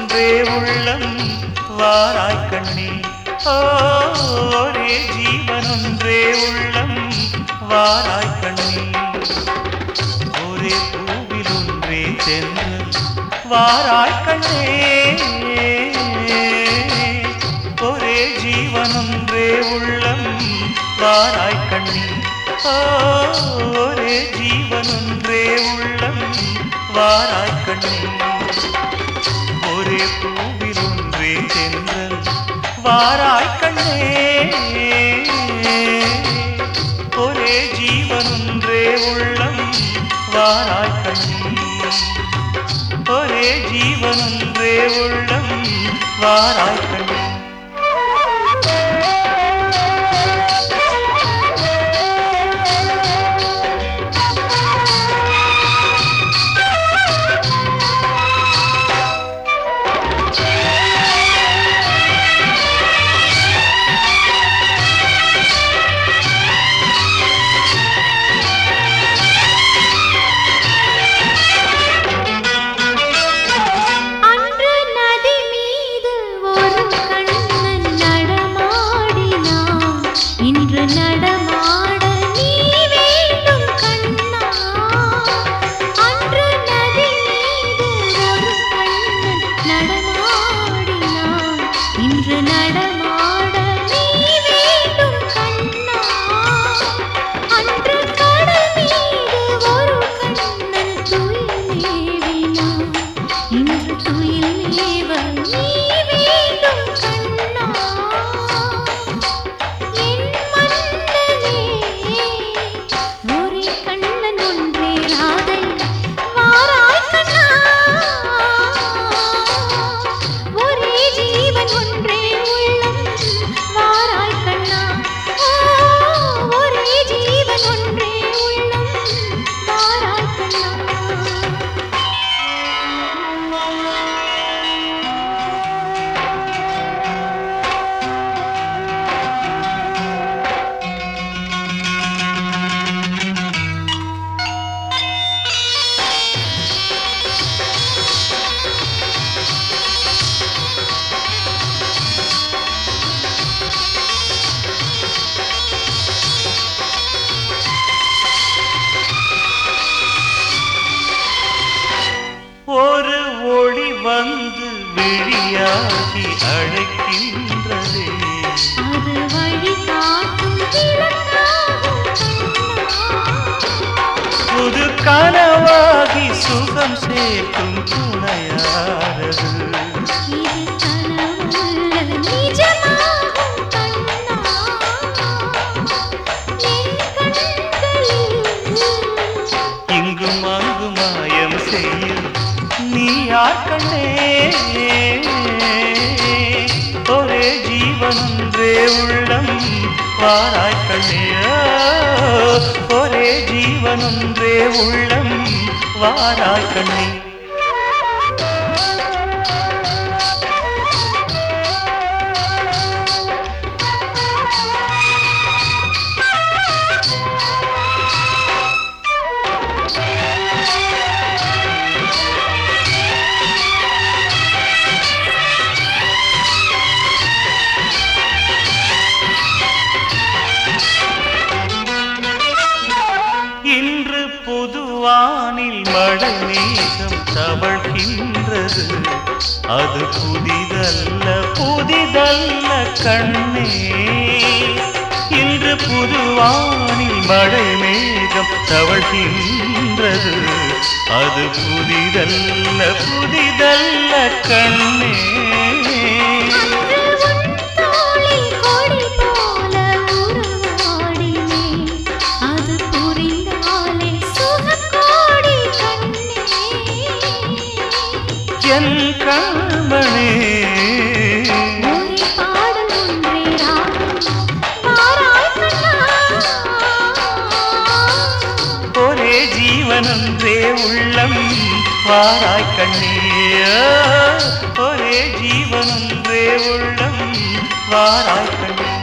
ஒன்றே உள்ளம் வாராய் கண்ணே ஓ, ஒரே ஜீவன் ஒன்றே உள்ளம் வாராய் கண்ணே ஒரே பூவில் ஒன்றே சென்று வாராய் கண்ணே ஒரே ஜீவன் ஒன்றே உள்ளம் வாராய் கண்ணே ஓ, ஒரே ஜீவன் ஒன்றே உள்ளம் வாராய் கண்ணே ஒரே பூவில் ஒன்றே சென்றல் வாராய் கண்ணே ஒரே ஜீவன் ஒன்றே உள்ளம் வாராய் கண்ணே ஒரே ஜீவன் ஒன்றே உள்ளம் வாராய் கண்ணே அன்று நதி மீது ஒரு கண்ணன் நடமாடினான் இன்று நடமாட நீ வேண்டும் கண்ணா அன்று நதி மீது ஒரு கண்ணன் நடமாடினான் இன்று நடமாட நீ வேண்டும் கண்ணா அன்று கடல் மீது ஒரு கண்ணன் துயில் மேவினான் இன்று துயில் மேவ நீ வேண்டும் கண்ணா என் மன்னனே ஒரே கண்ணன் ஒன்றே ராதை வாராய் கண்ணா ஒரே ஜீவன் ஒன்றே உள்ளம் வாராய் கண்ணா ஓ, ஒரே ஜீவன் ஒன்றே உள்ளம் வாராய் கண்ணா ஒரு ஒளி வந்து விழியாகி அழைக்கின்றதே அது வழி காட்டும் விளக்காகும் புது கனவாகி சுகம் சேர்க்கும் துணையாரது இது கனவுள்ள நிஜமாகும் கண்ணா என் கண்களில் இங்கும் அங்கும் மாயம் செய்யும் நீ யார் கண்ணே ஒரே ஜீவன் ஒன்றே உள்ளம் வாராய் கண்ணே ஒரே ஜீவன் ஒன்றே உள்ளம் வாராய் கண்ணே இன்று புதுவானில் மழை மேகம் தவழ்கின்றது அது புதிதல்ல புதிதல்ல கண்ணே இன்று புதுவானில் மழை மேகம் தவழ்கின்றது அது புதிதல்ல புதிதல்ல கண்ணே அன்று உன் தோளில் கொடி போல உருவாடினேன். அது புரிந்தாலே சுகக்கோடி கண்ணே. என் கண்மணே ஒரே பாடல் ஒன்றே ராகம். வாராய் கண்ணா. ஒரே ஜீவனன்றே உள்ளம் வாராய் கண்ணே ஒரே ஜீவனன்றே உள்ளம் வாராய் கண்ணே